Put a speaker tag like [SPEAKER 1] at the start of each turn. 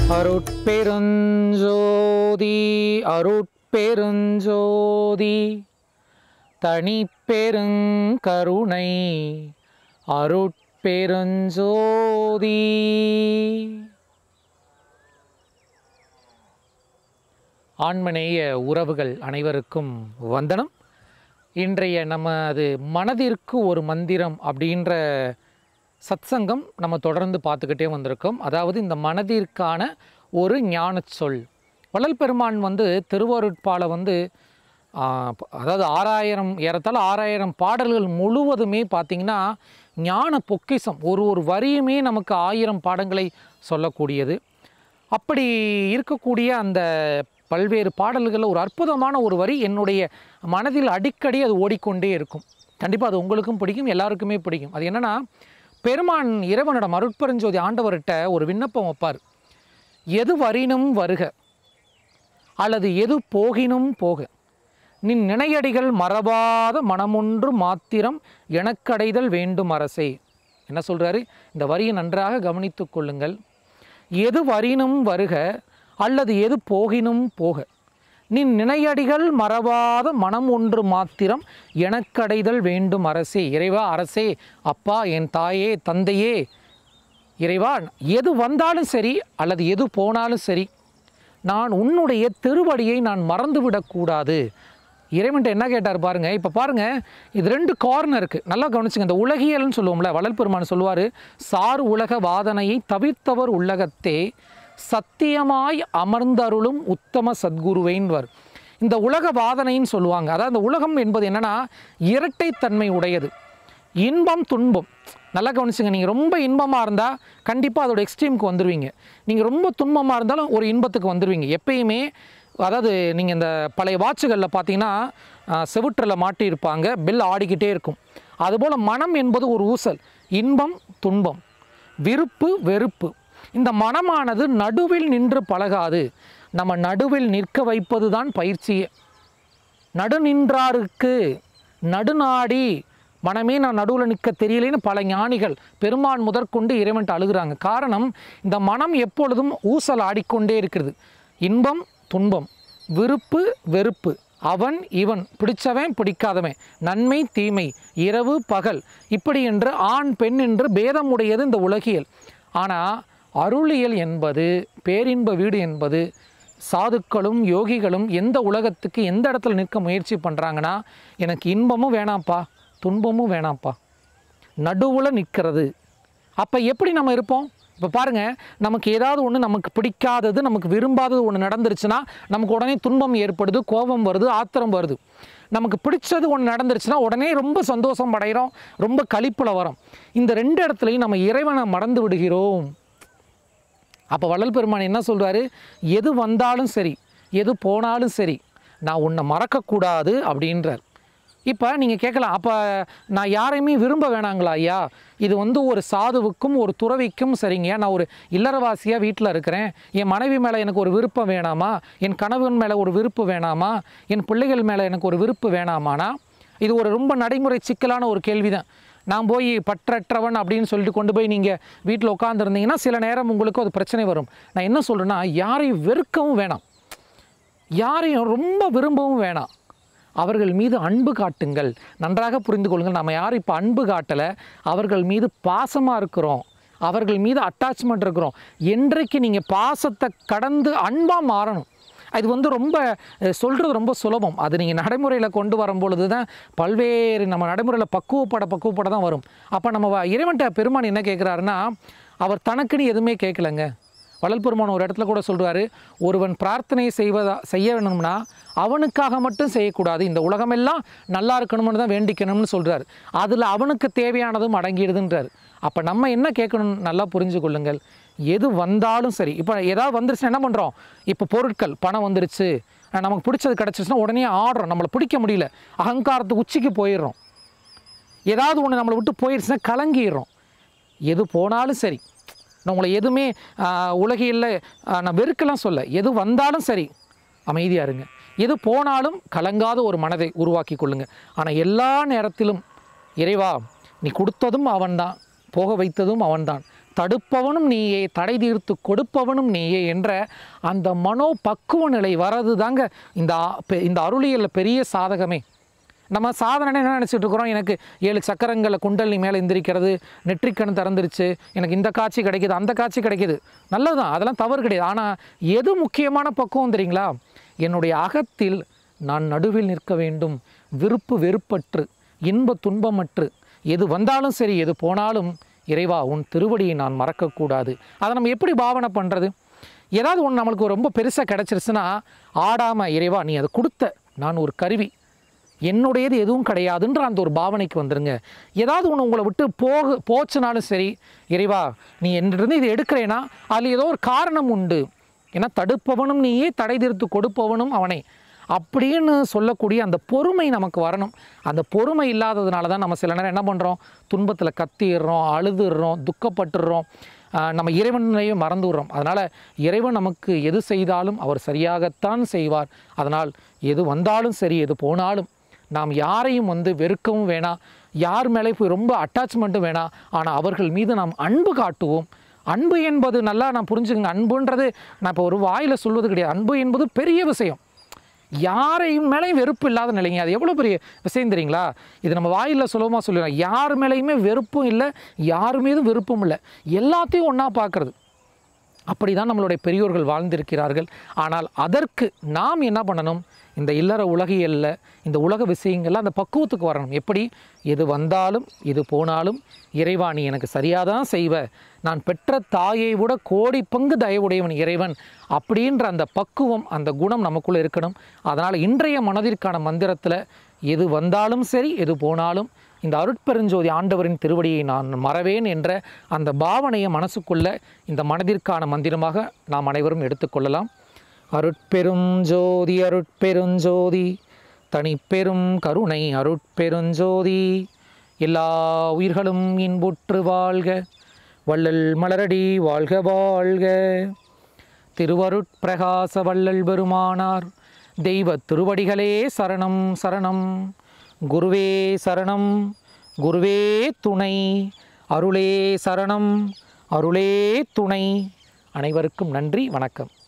[SPEAKER 1] அருட்பெருஞ்சோதி அருட்பெருஞ்சோதி தனிப்பெருங்கருணை அருட்பெருஞ்சோதி ஆண்மநேய உறவுகள் அனைவருக்கும் வந்தனம் இன்றைய நமது மனதிற்கு ஒரு மந்திரம் அப்படின்ற சத்சங்கம் நம்ம தொடர்ந்து பார்த்துக்கிட்டே வந்திருக்கோம் அதாவது இந்த மனதிற்கான ஒரு ஞானச் சொல் வள்ளல் பெருமான் வந்து திருவருட்பால வந்து ஆ, ப- அதாவது ஆறாயிரம் ஏறத்தாழ ஆறாயிரம் பாடல்கள் முழுவதுமே பார்த்திங்கன்னா ஞான பொக்கிஷம் ஒரு ஒரு வரியுமே நமக்கு ஆயிரம் பாடங்களை சொல்லக்கூடியது அப்படி இருக்கக்கூடிய அந்த பல்வேறு பாடல்களில் ஒரு அற்புதமான ஒரு வரி என்னுடைய மனதில் அடிக்கடி அது ஓடிக்கொண்டே இருக்கும் கண்டிப்பாக அது உங்களுக்கும் பிடிக்கும் எல்லாருக்குமே பிடிக்கும் அது என்னென்னா பெருமான் இறைவனிடம் அருட்பெருஞ்சோதி ஆண்டவர்கிட்ட ஒரு விண்ணப்பம் வைப்பார் எது வரினும் வருக அல்லது எது போகினும் போக நின் நினையடிகள் மறவாத மனமொன்று மாத்திரம் எனக்கடைதல் வேண்டும் அரசே என்ன சொல்றாரு இந்த வரியை நன்றாக கவனித்துக் கொள்ளுங்கள் எது வரினும் வருக அல்லது எது போகினும் போக நின் நினையடிகள் மறவாத மனம் ஒன்று மாத்திரம் எனக்கடைதல் வேண்டும் அரசே இறைவா அரசே அப்பா என் தாயே தந்தையே இறைவா எது வந்தாலும் சரி அல்லது எது போனாலும் சரி நான் உன்னுடைய திருவடியை நான் மறந்துவிடக்கூடாது இறைவன்ட்ட என்ன கேட்டார் பாருங்க இப்போ பாருங்க இது ரெண்டு கார்னர் இருக்கு நல்லா கவனிச்சுங்க இந்த உலகியல்னு சொல்லுவோம்ல வள்ளல் பெருமான் சொல்லுவார் சார் உலக வாதனையை தவிர்த்தவர் உள்ளகத்தே சத்தியமாய் அமர்ந்தருளும் உத்தம சத்குருவைன்வர் இந்த உலக வாதனைன்னு சொல்லுவாங்க அதாவது இந்த உலகம் என்பது என்னன்னா இரட்டைத்தன்மை உடையது இன்பம் துன்பம் நல்லா கவனிச்சுங்க நீங்கள் ரொம்ப இன்பமாக இருந்தால் கண்டிப்பாக அதோட எக்ஸ்ட்ரீமுக்கு வந்துடுவீங்க நீங்கள் ரொம்ப துன்பமாக இருந்தாலும் ஒரு இன்பத்துக்கு வந்துடுவீங்க எப்பயுமே அதாவது நீங்கள் இந்த பழைய வாட்சுகளில் பார்த்தீங்கன்னா செவுற்றில் மாட்டியிருப்பாங்க பெல் ஆடிக்கிட்டே இருக்கும் அதுபோல் மனம் என்பது ஒரு ஊசல் இன்பம் துன்பம் விருப்பு வெறுப்பு இந்த மனமானது நடுவில் நின்று பழகாது நம்ம நடுவில் நிற்க வைப்பது தான் பயிற்சியே நடு நின்றாருக்கு நடுநாடி மனமே நான் நடுவில் நிற்க தெரியலேன்னு பல ஞானிகள் பெருமான் முதற்கொண்டு இறைவன்ட்டு அழுகுறாங்க காரணம் இந்த மனம் எப்பொழுதும் ஊசல் ஆடிக்கொண்டே இருக்கிறது இன்பம் துன்பம் விருப்பு வெறுப்பு அவன் இவன் பிடிச்சவன் பிடிக்காதவன் நன்மை தீமை இரவு பகல் இப்படி என்று ஆண் பெண் என்று பேதம் உடையது இந்த உலகியல் ஆனால் அருளியல் என்பது பேரின்ப வீடு என்பது சாதுக்களும் யோகிகளும் எந்த உலகத்துக்கு எந்த இடத்துல நிற்க முயற்சி பண்ணுறாங்கன்னா எனக்கு இன்பமும் வேணாம்ப்பா துன்பமும் வேணாம்ப்பா நடுவில் நிற்கிறது அப்போ எப்படி நம்ம இருப்போம் இப்போ பாருங்கள் நமக்கு ஏதாவது ஒன்று நமக்கு பிடிக்காதது நமக்கு விரும்பாதது ஒன்று நடந்துருச்சுன்னா நமக்கு உடனே துன்பம் ஏற்படுது கோபம் வருது ஆத்திரம் வருது நமக்கு பிடிச்சது ஒன்று நடந்துருச்சுன்னா உடனே ரொம்ப சந்தோஷம் அடைகிறோம் ரொம்ப களிப்பில் வரோம் இந்த ரெண்டு இடத்துலையும் நம்ம இறைவனை மறந்து விடுகிறோம் அப்போ வள்ளல் பெருமான் என்ன சொல்றாரு எது வந்தாலும் சரி எது போனாலும் சரி நான் உன்னை மறக்கக்கூடாது அப்படின்றார் இப்போ நீங்கள் கேட்கலாம் அப்போ நான் யாரையுமே விரும்ப வேணாங்களா ஐயா இது வந்து ஒரு சாதுவுக்கும் ஒரு துறவிக்கும் சரிங்க நான் ஒரு இல்லறவாசியாக வீட்டில் இருக்கிறேன் என் மனைவி மேலே எனக்கு ஒரு விருப்பம் வேணாமா என் கணவன் மேலே ஒரு விருப்பு வேணாமா என் பிள்ளைகள் மேலே எனக்கு ஒரு விருப்பு வேணாமானா இது ஒரு ரொம்ப நடைமுறை சிக்கலான ஒரு கேள்வி தான் நான் போய் பற்றற்றவன் அப்படின்னு சொல்லிட்டு கொண்டு போய் நீங்கள் வீட்டில் உட்காந்துருந்தீங்கன்னா சில நேரம் உங்களுக்கு அது பிரச்சனை வரும் நான் என்ன சொல்கிறேன்னா யாரையும் வெறுக்கவும் வேணாம் யாரையும் ரொம்ப விரும்பவும் வேணாம் அவர்கள் மீது அன்பு காட்டுங்கள் நன்றாக புரிந்து கொள்ளுங்கள் நம்ம யாரும் இப்போ அன்பு காட்டலை அவர்கள் மீது பாசமாக இருக்கிறோம் அவர்கள் மீது அட்டாச்மெண்ட் இருக்கிறோம் என்றைக்கு நீங்கள் பாசத்தை கடந்து அன்பாக மாறணும் இது வந்து ரொம்ப சொல்கிறது ரொம்ப சுலபம் அது நீங்கள் நடைமுறையில் கொண்டு வரும்பொழுது தான் பல்வேறு நம்ம நடைமுறையில் பக்குவப்பட பக்குவப்பட தான் வரும் அப்போ நம்ம வ- இறைவன்ட்ட பெருமான் என்ன கேட்குறாருன்னா அவர் தனக்குன்னு எதுவுமே கேட்கலங்க வள்ளல் பெருமான் ஒரு இடத்துல கூட சொல்றாரு ஒருவன் பிரார்த்தனை செய்வதா செய்ய வேணும்னா அவனுக்காக மட்டும் செய்யக்கூடாது இந்த உலகமெல்லாம் நல்லா இருக்கணும்னு தான் வேண்டிக்கணும்னு சொல்றாரு அதில் அவனுக்கு தேவையானதும் அடங்கிடுதுன்றார் அப்போ நம்ம என்ன கேட்கணும் நல்லா புரிஞ்சு கொள்ளுங்கள் எது வந்தாலும் சரி இப்போ ஏதாவது வந்துருச்சுன்னா என்ன பண்ணுறோம் இப்போ பொருட்கள் பணம் வந்துருச்சு அஹ் நமக்கு பிடிச்சது கிடச்சிருச்சுன்னா உடனே ஆடுறோம் நம்மளை பிடிக்க முடியல அகங்காரத்து உச்சிக்கு போயிடுறோம் ஏதாவது ஒன்று நம்மளை விட்டு போயிடுச்சுன்னா கலங்கிடுறோம் எது போனாலும் சரி நான் உங்களை எதுவுமே ஆஹ், உலகியல்ல ஆஹ், நான் வெறுக்கலாம் சொல்ல எது வந்தாலும் சரி அமைதியாக இருங்க எது போனாலும் கலங்காத ஒரு மனதை உருவாக்கி கொள்ளுங்க ஆனால் எல்லா நேரத்திலும் இறைவா நீ கொடுத்ததும் அவன்தான் போக வைத்ததும் அவன்தான் தடுப்பவனும் நீயே தடை தீர்த்து கொடுப்பவனும் நீயே என்ற அந்த மனோ பக்குவ நிலை வர்றது தாங்க இந்த ஆ- பெ- இந்த அருளியலில் பெரிய சாதகமே நம்ம சாதனை என்ன நினச்சிட்டு இருக்கிறோம் எனக்கு ஏழு சக்கரங்களை குண்டலினி மேலே எந்திரிக்கிறது நெற்றிக்கண் திறந்துருச்சு எனக்கு இந்த காட்சி கிடைக்குது அந்த காட்சி கிடைக்குது நல்லதுதான் அதெல்லாம் தவறு கிடையாது ஆனால் எது முக்கியமான பக்குவம் தெரியுங்களா என்னுடைய அகத்தில் நான் நடுவில் நிற்க வேண்டும் விருப்பு வெறுப்பற்று இன்ப துன்பமற்று எது வந்தாலும் சரி எது போனாலும் இறைவா உன் திருவடியை நான் மறக்கக்கூடாது அதை நம்ம எப்படி பாவனை பண்ணுறது ஏதாவது ஒன்று நம்மளுக்கு ரொம்ப பெருசாக கிடச்சிருச்சுன்னா ஆடாமல் இறைவா நீ அதை கொடுத்த நான் ஒரு கருவி என்னுடையது எதுவும் கிடையாதுன்ற அந்த ஒரு பாவனைக்கு வந்துருங்க ஏதாவது ஒன்று உங்களை விட்டு போக போச்சுனாலும் சரி இறைவா நீ என்னிருந்து இதை எடுக்கிறேன்னா அதில் ஏதோ ஒரு காரணம் உண்டு ஏன்னா தடுப்பவனும் நீயே தடை தீர்த்து கொடுப்பவனும் அவனே அப்படின்னு சொல்லக்கூடிய அந்த பொறுமை நமக்கு வரணும் அந்த பொறுமை இல்லாததுனால தான் நம்ம சில நேரம் என்ன பண்ணுறோம் துன்பத்தில் கத்திடுறோம் அழுதுடுறோம் துக்கப்பட்டுடுறோம் ஆஹ் நம்ம இறைவனையும் மறந்து விடுறோம் அதனால் இறைவன் நமக்கு எது செய்தாலும் அவர் சரியாகத்தான் செய்வார் அதனால் எது வந்தாலும் சரி எது போனாலும் நாம் யாரையும் வந்து வெறுக்கவும் வேணாம் யார் மேலே போய் ரொம்ப அட்டாச்மெண்ட்டும் வேணாம் ஆனால் அவர்கள் மீது நாம் அன்பு காட்டுவோம் அன்பு என்பது நல்லா நான் புரிஞ்சுக்கங்க அன்புன்றது நான் இப்போ ஒரு வாயில் சொல்வது கிடையாது அன்பு என்பது பெரிய விஷயம் யாரையும் மேலேயும் வெறுப்பு இல்லாத நிலைங்க அது எவ்வளோ பெரிய விஷயம் தெரியுங்களா இது நம்ம வாயில் சுலபமாக சொல்லிடலாம் யார் மேலேயுமே வெறுப்பும் இல்லை யார் மீதும் விருப்பம் இல்லை எல்லாத்தையும் ஒன்றா பார்க்குறது அப்படி தான் நம்மளுடைய பெரியோர்கள் வாழ்ந்திருக்கிறார்கள் ஆனால் அதற்கு நாம் என்ன பண்ணணும் இந்த இல்லற உலகியல்ல இந்த உலக விஷயங்கள்ல அந்த பக்குவத்துக்கு வரணும் எப்படி எது வந்தாலும் எது போனாலும் இறைவா நீ எனக்கு சரியாக தான் செய்வ நான் பெற்ற தாயை விட கோடி பங்கு தயவுடையவன் இறைவன் அப்படின்ற அந்த பக்குவம் அந்த குணம் நமக்குள்ளே இருக்கணும் அதனால் இன்றைய மனதிற்கான மந்திரத்தில் எது வந்தாலும் சரி எது போனாலும் இந்த அருட்பெருஞ்சோதி ஆண்டவரின் திருவடியை நான் மறவேன் என்ற அந்த பாவனையை மனசுக்குள்ள இந்த மனதிற்கான மந்திரமாக நாம் அனைவரும் எடுத்துக்கொள்ளலாம் அருட்பெரும் ஜோதி அருட்பெருஞ்சோதி தனிப்பெரும் கருணை அருட்பெருஞ்சோதி எல்லா உயிர்களும் இன்புற்று வாழ்க வள்ளல் மலரடி வாழ்க வாழ்க திருவருட்பிரகாச வள்ளல் பெருமானார் தெய்வ திருவடிகளே சரணம் சரணம் குருவே சரணம் குருவே துணை அருளே சரணம் அருளே துணை அனைவருக்கும் நன்றி வணக்கம்